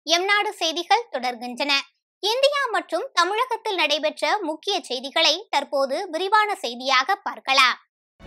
எம்நாடு செய்திகள் தொடர்கின்றன இந்தியா மற்றும் தமிழகத்தில் நடைபெற்ற முக்கிய செய்திகளை தற்போது விரிவான செய்தியாக பார்க்கலாம்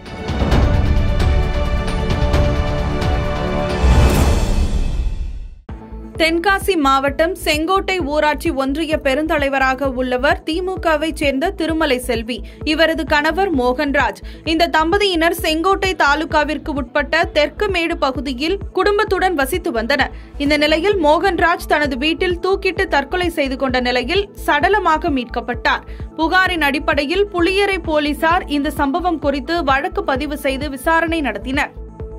தென்காசி மாவட்டம் செங்கோட்டை ஊராட்சி ஒன்றிய பெருந்தலைவராக உள்ளவர் திமுகவை சேர்ந்த திருமலை செல்வி இவரது கணவர் மோகன்ராஜ் இந்த தம்பதியினர் செங்கோட்டை தாலுகாவிற்கு உட்பட்ட தெற்கு மேடு பகுதியில் குடும்பத்துடன் வசித்து வந்தனர் இந்த நிலையில் மோகன்ராஜ் தனது வீட்டில் தூக்கிட்டு தற்கொலை செய்து கொண்ட நிலையில் சடலமாக மீட்கப்பட்டார் புகாரின் அடிப்படையில் புளியரை போலீசார் இந்த சம்பவம் குறித்து வழக்கு பதிவு செய்து விசாரணை நடத்தினர்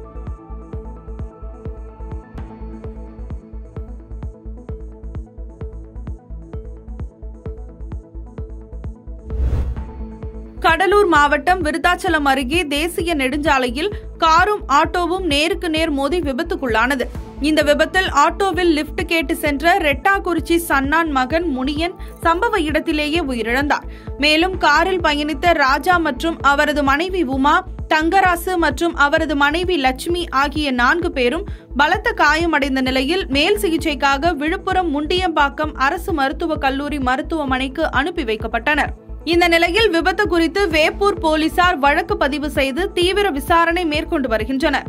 கடலூர் மாவட்டம் விருத்தாச்சலம் அருகே தேசிய நெடுஞ்சாலையில் காரும் ஆட்டோவும் நேருக்கு நேர் மோதி விபத்துக்குள்ளானது இந்த விபத்தில் ஆட்டோவில் லிப்ட் கேட்டு சென்ற ரெட்டாக்குறிச்சி சன்னான் மகன் முனியன் சம்பவ இடத்திலேயே உயிரிழந்தார் மேலும் காரில் பயணித்த ராஜா மற்றும் அவரது மனைவி உமா தங்கராசு மற்றும் அவரது மனைவி லட்சுமி ஆகிய நான்கு பேரும் பலத்த காயமடைந்த நிலையில் மேல் சிகிச்சைக்காக விழுப்புரம் முண்டியம்பாக்கம் அரசு மருத்துவக் கல்லூரி மருத்துவமனைக்கு அனுப்பி வைக்கப்பட்டனர் இந்த நிலையில் விபத்து குறித்து வேப்பூர் போலீசார் வழக்கு பதிவு செய்து தீவிர விசாரணை மேற்கொண்டு வருகின்றனர்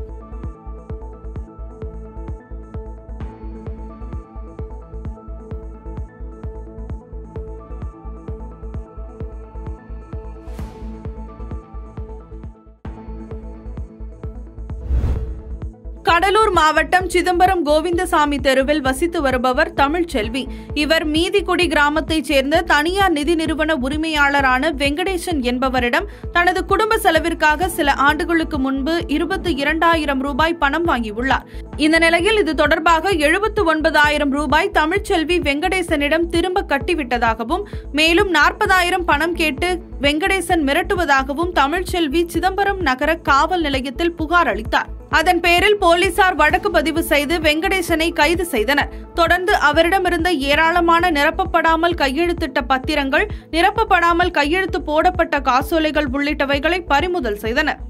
கடலூர் மாவட்டம் சிதம்பரம் கோவிந்தசாமி தெருவில் வசித்து வருபவர் தமிழ்ச்செல்வி இவர் மீதிக்குடி கிராமத்தைச் சேர்ந்த தனியார் நிதி நிறுவன உரிமையாளரான வெங்கடேசன் என்பவரிடம் தனது குடும்ப செலவிற்காக சில ஆண்டுகளுக்கு முன்பு இருபத்தி இரண்டாயிரம் ரூபாய் பணம் வாங்கியுள்ளார் இந்த நிலையில் இது தொடர்பாக எழுபத்து ஒன்பதாயிரம் ரூபாய் தமிழ்ச்செல்வி வெங்கடேசனிடம் திரும்ப கட்டிவிட்டதாகவும் மேலும் நாற்பதாயிரம் பணம் கேட்டு வெங்கடேசன் மிரட்டுவதாகவும் தமிழ்ச்செல்வி சிதம்பரம் நகர காவல் நிலையத்தில் புகார் அளித்தார் அதன் பேரில் போலீசார் வழக்கு பதிவு செய்து வெங்கடேசனை கைது செய்தனர் தொடர்ந்து அவரிடமிருந்த ஏராளமான நிரப்பப்படாமல் கையெழுத்திட்ட பத்திரங்கள் நிரப்பப்படாமல் கையெழுத்து போடப்பட்ட காசோலைகள் உள்ளிட்டவைகளை பறிமுதல் செய்தனர்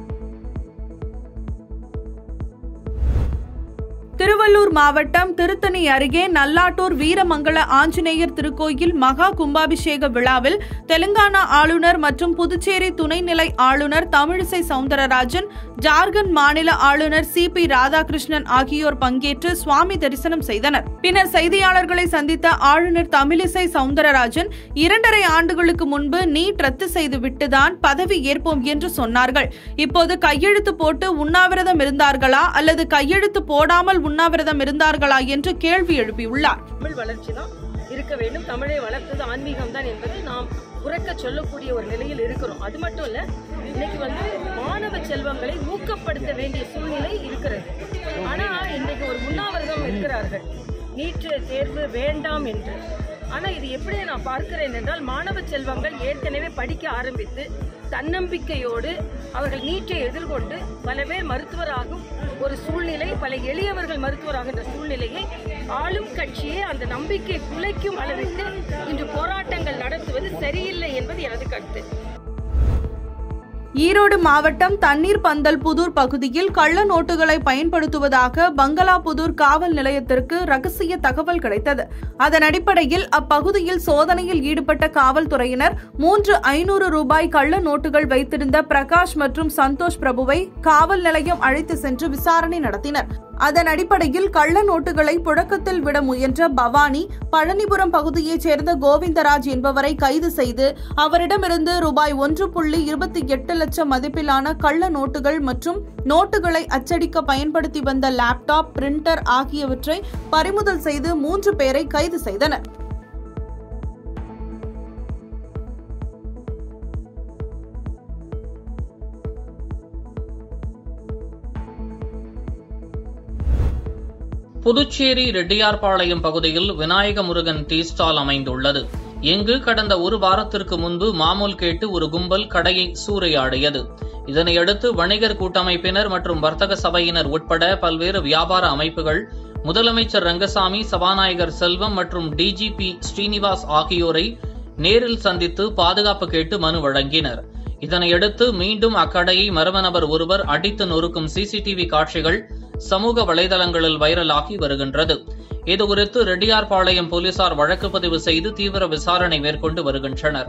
திருவள்ளூர் மாவட்டம் திருத்தணி அருகே நல்லாட்டூர் வீரமங்கல ஆஞ்சநேயர் திருக்கோயில் மகா கும்பாபிஷேக விழாவில் தெலுங்கானா ஆளுநர் மற்றும் புதுச்சேரி துணைநிலை ஆளுநர் தமிழிசை சவுந்தரராஜன் ஜார்க்கண்ட் மாநில ஆளுநர் சி பி ராதாகிருஷ்ணன் ஆகியோர் பங்கேற்று சுவாமி தரிசனம் செய்தனர் பின்னர் செய்தியாளர்களை சந்தித்த ஆளுநர் தமிழிசை சவுந்தரராஜன் இரண்டரை ஆண்டுகளுக்கு முன்பு நீட் ரத்து செய்து விட்டுதான் பதவி ஏற்போம் என்று சொன்னார்கள் இப்போது கையெழுத்து போட்டு உண்ணாவிரதம் இருந்தார்களா அல்லது கையெழுத்து போடாமல் உண்ணாவிரதம் இருந்தார்களா என்று கேள்வி எழுப்பியுள்ளார் தமிழ் வளர்ச்சி தான் இருக்க வேண்டும் தமிழை வளர்த்தது ஆன்மீகம் தான் என்பதை நாம் உறக்க சொல்லக்கூடிய ஒரு நிலையில் இருக்கிறோம் அது மட்டும் இல்ல இன்னைக்கு வந்து மாணவ செல்வங்களை ஊக்கப்படுத்த வேண்டிய சூழ்நிலை இருக்கிறது ஆனா இன்னைக்கு ஒரு உண்ணாவிரதம் இருக்கிறார்கள் நீட்டு தேர்வு வேண்டாம் என்று ஆனா இது எப்படி நான் பார்க்கிறேன் என்றால் மாணவ செல்வங்கள் ஏற்கனவே படிக்க ஆரம்பித்து தன்னம்பிக்கையோடு அவர்கள் நீட்டை எதிர்கொண்டு பல பேர் மருத்துவராகும் ஒரு சூழ்நிலை பல எளியவர்கள் மருத்துவராகின்ற சூழ்நிலையை ஆளும் கட்சியே அந்த நம்பிக்கை குலைக்கும் அளவிற்கு இன்று போராட்டங்கள் நடத்துவது சரியில்லை என்பது எனது கருத்து ஈரோடு மாவட்டம் தண்ணீர் பந்தல் புதூர் பகுதியில் கள்ள நோட்டுகளை பயன்படுத்துவதாக பங்களாபுதூர் காவல் நிலையத்திற்கு ரகசிய தகவல் கிடைத்தது அதன் அடிப்படையில் அப்பகுதியில் சோதனையில் ஈடுபட்ட காவல்துறையினர் மூன்று ஐநூறு ரூபாய் கள்ள நோட்டுகள் வைத்திருந்த பிரகாஷ் மற்றும் சந்தோஷ் பிரபுவை காவல் நிலையம் அழைத்து சென்று விசாரணை நடத்தினர் அதன் அடிப்படையில் கள்ள நோட்டுகளை புழக்கத்தில் விட முயன்ற பவானி பழனிபுரம் பகுதியைச் சேர்ந்த கோவிந்தராஜ் என்பவரை கைது செய்து அவரிடமிருந்து ரூபாய் ஒன்று புள்ளி இருபத்தி எட்டு லட்சம் மதிப்பிலான கள்ள நோட்டுகள் மற்றும் நோட்டுகளை அச்சடிக்க பயன்படுத்தி வந்த லேப்டாப் பிரிண்டர் ஆகியவற்றை பறிமுதல் செய்து மூன்று பேரை கைது செய்தனர் புதுச்சேரி ரெட்டியார்பாளையம் பகுதியில் விநாயக முருகன் டீ ஸ்டால் அமைந்துள்ளது இங்கு கடந்த ஒரு வாரத்திற்கு முன்பு மாமூல் கேட்டு ஒரு கும்பல் கடையை சூறையாடியது இதனையடுத்து வணிகர் கூட்டமைப்பினர் மற்றும் வர்த்தக சபையினர் உட்பட பல்வேறு வியாபார அமைப்புகள் முதலமைச்சர் ரங்கசாமி சபாநாயகர் செல்வம் மற்றும் டிஜிபி ஸ்ரீனிவாஸ் ஆகியோரை நேரில் சந்தித்து பாதுகாப்பு கேட்டு மனு வழங்கினர் இதனையடுத்து மீண்டும் அக்கடையை மர்ம நபர் ஒருவர் அடித்து நொறுக்கும் சிசிடிவி காட்சிகள் சமூக வலைதளங்களில் வைரலாகி வருகின்றது இதுகுறித்து ரெட்டியார்பாளையம் போலீசார் வழக்கு பதிவு செய்து தீவிர விசாரணை மேற்கொண்டு வருகின்றனர்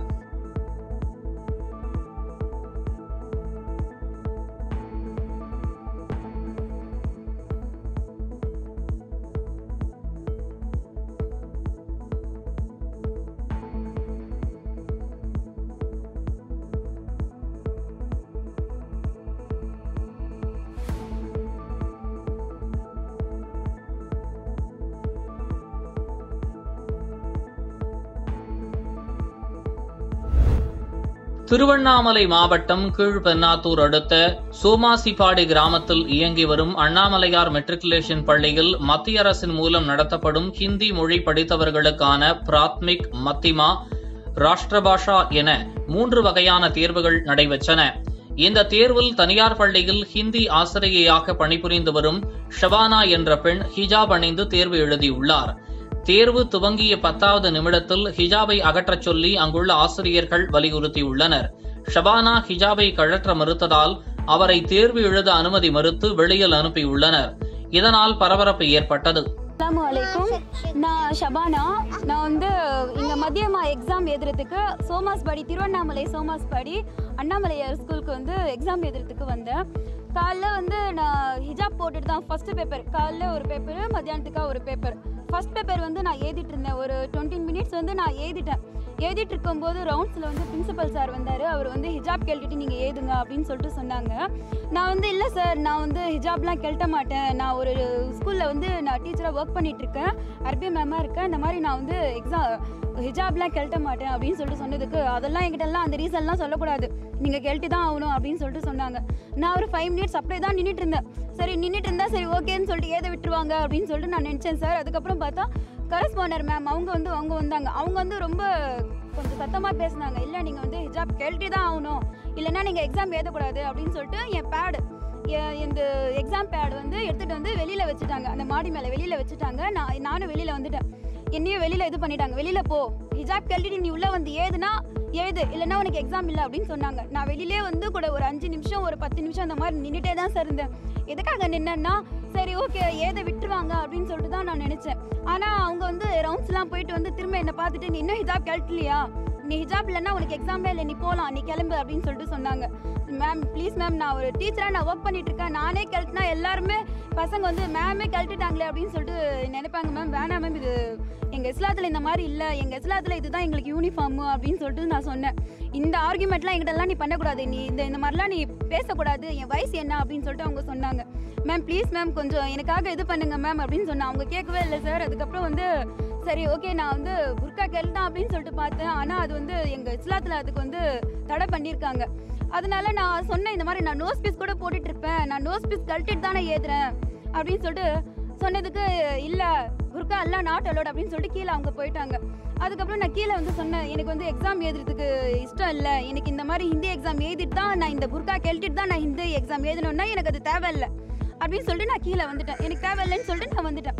திருவண்ணாமலை மாவட்டம் கீழ்பென்னாத்தூர் அடுத்த சோமாசிப்பாடி கிராமத்தில் இயங்கி வரும் அண்ணாமலையார் மெட்ரிகுலேஷன் பள்ளியில் மத்திய அரசின் மூலம் நடத்தப்படும் ஹிந்தி மொழி படித்தவர்களுக்கான பிராத்மிக் மத்திமா ராஷ்டிரபாஷா என மூன்று வகையான தேர்வுகள் நடைபெற்றன இந்த தேர்வில் தனியார் பள்ளியில் ஹிந்தி ஆசிரியையாக பணிபுரிந்து வரும் ஷபானா என்ற பெண் ஹிஜாப் அணிந்து தேர்வு எழுதியுள்ளார் தேர்வு துவங்கிய பத்தாவது நிமிடத்தில் ஹிஜாபை அகற்றச் சொல்லி அங்குள்ள ஆசிரியர்கள் வலியுறுத்தியுள்ளனர் ஷபானா ஹிஜாபை கழற்ற மறுத்ததால் அவரை தேர்வு எழுத அனுமதி மறுத்து வெளியில் அனுப்பியுள்ளனர் இதனால் பரபரப்பு ஏற்பட்டது அஸ்ஸலாமு அலைக்கும் நான் ஷபானா நான் வந்து இங்கே மதியமா எக்ஸாம் எழுதுறதுக்கு சோமாஸ்படி திருவண்ணாமலை சோமாஸ்படி அண்ணாமலையார் ஸ்கூலுக்கு வந்து எக்ஸாம் எழுதுறதுக்கு வந்தேன் காலைல வந்து நான் ஹிஜாப் போட்டுட்டு தான் ஃபஸ்ட்டு பேப்பர் காலைல ஒரு பேப்பர் மத்தியானத்துக்காக ஒரு பேப்பர் ஃபஸ்ட் பேப்பர் வந்து நான் எழுதிட்டு இருந்தேன் ஒரு டுவெண்ட்டி மினிட்ஸ் வந்து நான் எழுதிட்டேன் எழுதிட்டு இருக்கும்போது ரவுண்ட்ஸில் வந்து பிரின்சிபல் சார் வந்தார் அவர் வந்து ஹிஜாப் கேட்டுட்டு நீங்கள் எழுதுங்க அப்படின்னு சொல்லிட்டு சொன்னாங்க நான் வந்து இல்லை சார் நான் வந்து ஹிஜாப்லாம் கெட்ட மாட்டேன் நான் ஒரு ஸ்கூலில் வந்து நான் டீச்சராக ஒர்க் பண்ணிட்டு இருக்கேன் அரபி மேமாக இருக்கேன் இந்த மாதிரி நான் வந்து எக்ஸாம் ஹிஜாப்லாம் கெட்ட மாட்டேன் அப்படின்னு சொல்லிட்டு சொன்னதுக்கு அதெல்லாம் என்கிட்டலாம் அந்த ரீசன்லாம் சொல்லக்கூடாது நீங்கள் கெல்ட்டி தான் ஆகணும் அப்படின்னு சொல்லிட்டு சொன்னாங்க நான் ஒரு ஃபைவ் மினிட்ஸ் அப்படியே தான் நின்றுட்டு இருந்தேன் சரி நின்றுட்டு இருந்தா சரி ஓகேன்னு சொல்லிட்டு ஏத விட்டுருவாங்க அப்படின்னு சொல்லிட்டு நான் நினச்சேன் சார் அதுக்கப்புறம் பார்த்தா கரஸ்பாண்டர் மேம் அவங்க வந்து அவங்க வந்தாங்க அவங்க வந்து ரொம்ப கொஞ்சம் சத்தமாக பேசினாங்க இல்லை நீங்கள் வந்து ஹிஜாப் கெல்ட்டி தான் ஆகணும் இல்லைன்னா நீங்கள் எக்ஸாம் எழுதக்கூடாது அப்படின்னு சொல்லிட்டு என் பேடு இந்த எக்ஸாம் பேட் வந்து எடுத்துகிட்டு வந்து வெளியில் வச்சுட்டாங்க அந்த மாடி மேலே வெளியில் வச்சுட்டாங்க நான் நானும் வெளியில் வந்துட்டேன் என்னையும் வெளியில் இது பண்ணிட்டாங்க வெளியில் போ ஹிஜாப் கழட்டிட்டு நீ உள்ளே வந்து ஏதுனா எழுது இல்லைன்னா உனக்கு எக்ஸாம் இல்லை அப்படின்னு சொன்னாங்க நான் வெளியிலே வந்து கூட ஒரு அஞ்சு நிமிஷம் ஒரு பத்து நிமிஷம் அந்த மாதிரி நின்றுட்டே தான் சார் இருந்தேன் எதுக்காக நின்னேன்னா சரி ஓகே ஏதை விட்டுருவாங்க அப்படின்னு சொல்லிட்டு தான் நான் நினச்சேன் ஆனால் அவங்க வந்து ரவுண்ட்ஸ்லாம் போயிட்டு வந்து திரும்ப என்னை பார்த்துட்டு நீ இன்னும் ஹிஜாப் கழட்டலையா நீ ஹிஜாப் இல்லைன்னா உனக்கு எக்ஸாமே இல்லை நீ போகலாம் நீ கிளம்பு அப்படின்னு சொல்லிட்டு சொன்னாங்க மேம் ப்ளீஸ் மேம் நான் ஒரு டீச்சராக நான் ஒர்க் பண்ணிட்டு இருக்கேன் நானே கழட்டினா எல்லாருமே பசங்க வந்து மேமே கழட்டிட்டாங்களே அப்படின்னு சொல்லிட்டு நினைப்பாங்க மேம் வேணாம் மேம் இது எங்கள் இஸ்லாத்தில் இந்த மாதிரி இல்லை எங்கள் இஸ்லாத்தில் இதுதான் எங்களுக்கு யூனிஃபார்ம் அப்படின்னு சொல்லிட்டு நான் சொன்னேன் இந்த ஆர்குமெண்ட்லாம் எங்கிட்டலாம் நீ பண்ணக்கூடாது நீ இந்த இந்த மாதிரிலாம் நீ பேசக்கூடாது என் வயசு என்ன அப்படின்னு சொல்லிட்டு அவங்க சொன்னாங்க மேம் ப்ளீஸ் மேம் கொஞ்சம் எனக்காக இது பண்ணுங்க மேம் அப்படின்னு சொன்னேன் அவங்க கேட்கவே இல்லை சார் அதுக்கப்புறம் வந்து சரி ஓகே நான் வந்து புர்கா கேள்தான் அப்படின்னு சொல்லிட்டு பார்த்தேன் ஆனால் அது வந்து எங்கள் இஸ்லாத்தில் அதுக்கு வந்து தடை பண்ணியிருக்காங்க அதனால நான் சொன்னேன் இந்த மாதிரி நான் நோஸ் பீஸ் கூட போட்டுட்டு இருப்பேன் நான் நோஸ் பீஸ் கழட்டிட்டு தானே ஏதுறேன் அப்படின்னு சொல்லிட்டு சொன்னதுக்கு இல்லை புர்கா எல்லாம் நாட் அலோட் அப்படின்னு சொல்லிட்டு கீழே அவங்க போயிட்டாங்க அதுக்கப்புறம் நான் கீழே வந்து சொன்னேன் எனக்கு வந்து எக்ஸாம் எழுதுறதுக்கு இஷ்டம் இல்லை எனக்கு இந்த மாதிரி ஹிந்தி எக்ஸாம் எழுதிட்டு தான் நான் இந்த புர்கா கழட்டிட்டு தான் நான் ஹிந்தி எக்ஸாம் எழுதணும்னா எனக்கு அது தேவையில்லை அப்படின்னு சொல்லிட்டு நான் கீழே வந்துட்டேன் எனக்கு தேவையில்லைன்னு சொல்லிட்டு நான் வந்துட்டேன்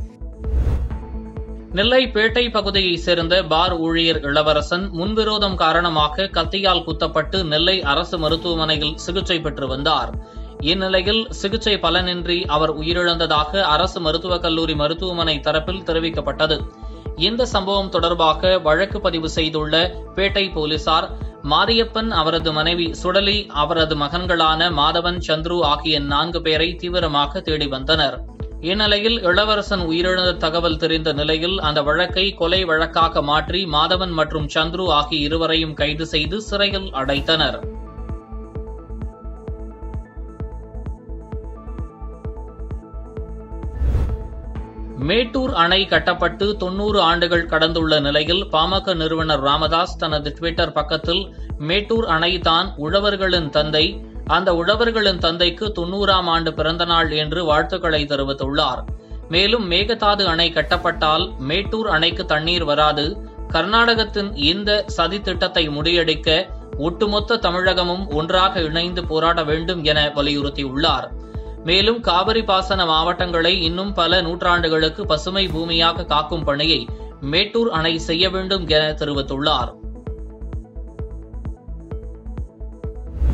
நெல்லை பேட்டை பகுதியைச் சேர்ந்த பார் ஊழியர் இளவரசன் முன்விரோதம் காரணமாக கத்தியால் குத்தப்பட்டு நெல்லை அரசு மருத்துவமனையில் சிகிச்சை பெற்று வந்தார் இந்நிலையில் சிகிச்சை பலனின்றி அவர் உயிரிழந்ததாக அரசு மருத்துவக் கல்லூரி மருத்துவமனை தரப்பில் தெரிவிக்கப்பட்டது இந்த சம்பவம் தொடர்பாக வழக்கு பதிவு செய்துள்ள பேட்டை போலீசார் மாரியப்பன் அவரது மனைவி சுடலி அவரது மகன்களான மாதவன் சந்துரு ஆகிய நான்கு பேரை தீவிரமாக தேடி வந்தனர் இந்நிலையில் இளவரசன் உயிரிழந்த தகவல் தெரிந்த நிலையில் அந்த வழக்கை கொலை வழக்காக மாற்றி மாதவன் மற்றும் சந்துரு ஆகிய இருவரையும் கைது செய்து சிறையில் அடைத்தனர் மேட்டூர் அணை கட்டப்பட்டு தொன்னூறு ஆண்டுகள் கடந்துள்ள நிலையில் பாமக நிறுவனர் ராமதாஸ் தனது டுவிட்டர் பக்கத்தில் மேட்டூர் அணை தான் உழவர்களின் தந்தை அந்த உழவர்களின் தந்தைக்கு தொன்னூறாம் ஆண்டு பிறந்தநாள் என்று வாழ்த்துக்களை தெரிவித்துள்ளார் மேலும் மேகதாது அணை கட்டப்பட்டால் மேட்டூர் அணைக்கு தண்ணீர் வராது கர்நாடகத்தின் இந்த சதி திட்டத்தை முறியடிக்க ஒட்டுமொத்த தமிழகமும் ஒன்றாக இணைந்து போராட வேண்டும் என வலியுறுத்தியுள்ளார் மேலும் காவிரி பாசன மாவட்டங்களை இன்னும் பல நூற்றாண்டுகளுக்கு பசுமை பூமியாக காக்கும் பணியை மேட்டூர் அணை செய்ய வேண்டும் என தெரிவித்துள்ளார்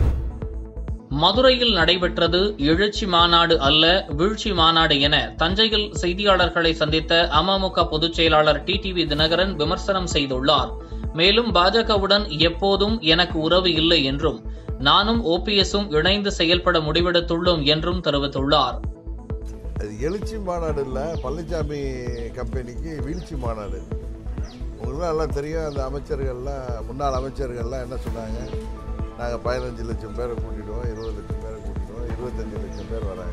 மதுரையில் நடைபெற்றது எழுச்சி மாநாடு அல்ல வீழ்ச்சி மாநாடு என தஞ்சையில் செய்தியாளர்களை சந்தித்த அமமுக பொதுச் செயலாளர் டிடிவி தினகரன் விமர்சனம் செய்துள்ளார் மேலும் பாஜகவுடன் எப்போதும் எனக்கு உறவு இல்லை என்றும் நானும் ஓபிஎஸும் இணைந்து செயல்பட முடிவெடுத்துள்ளோம் என்றும் தெரிவித்துள்ளார் அது எழுச்சி மாநாடு இல்லை பழனிசாமி கம்பெனிக்கு வீழ்ச்சி மாநாடு உங்களுக்கு எல்லாம் தெரியும் அந்த அமைச்சர்கள்லாம் முன்னாள் அமைச்சர்கள்லாம் என்ன சொன்னாங்க நாங்கள் பதினஞ்சு லட்சம் பேரை கூட்டிடுவோம் இருபது லட்சம் பேரை கூட்டிடுவோம் இருபத்தஞ்சு லட்சம் பேர் வராங்க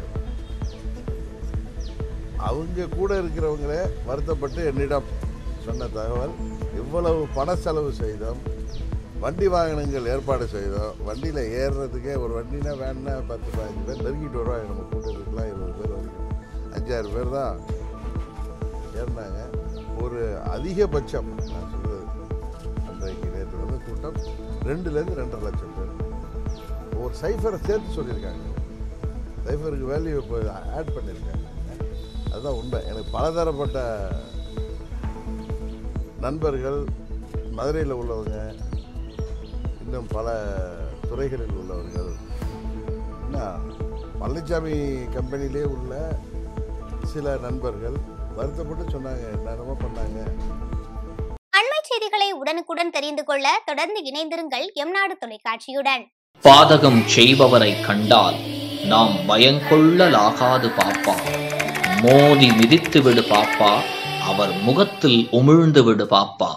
அவங்க கூட இருக்கிறவங்களே வருத்தப்பட்டு என்னிடம் சொன்ன தகவல் இவ்வளவு பண செலவு செய்தோம் வண்டி வாகனங்கள் ஏற்பாடு செய்தோம் வண்டியில் ஏறுறதுக்கே ஒரு வண்டினா வேணுன்னா பத்து பதினஞ்சு பேர் நெருங்கிட்டு வருவாங்க நம்ம கூட்டத்துக்குலாம் இருபது பேர் வரைக்கும் அஞ்சாறு பேர் தான் ஏறினாங்க ஒரு அதிகபட்சம் நான் சொல்கிறது அன்றைக்கு நேற்று வந்து கூட்டம் ரெண்டுலேருந்து ரெண்டரை லட்சம் பேர் ஒரு சைஃபரை சேர்த்து சொல்லியிருக்காங்க சைஃபருக்கு வேல்யூ இப்போ ஆட் பண்ணியிருக்காங்க அதுதான் உண்மை எனக்கு பலதரப்பட்ட நண்பர்கள் மதுரையில் உள்ளவங்க இன்னும் பல துறைகளில் உள்ளவர்கள் என்ன பழனிசாமி கம்பெனிலே உள்ள சில நண்பர்கள் வருத்தப்பட்டு சொன்னாங்க என்னென்னமோ பண்ணாங்க அண்மை செய்திகளை உடனுக்குடன் தெரிந்து கொள்ள தொடர்ந்து இணைந்திருங்கள் எம்நாடு தொலைக்காட்சியுடன் பாதகம் செய்பவரை கண்டால் நாம் பயங்கொள்ளலாகாது பாப்பா மோதி மிதித்து விடு பாப்பா அவர் முகத்தில் உமிழ்ந்து விடு பாப்பா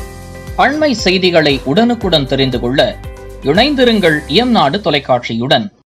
அண்மை செய்திகளை உடனுக்குடன் தெரிந்து கொள்ள இணைந்திருங்கள் எம் நாடு தொலைக்காட்சியுடன்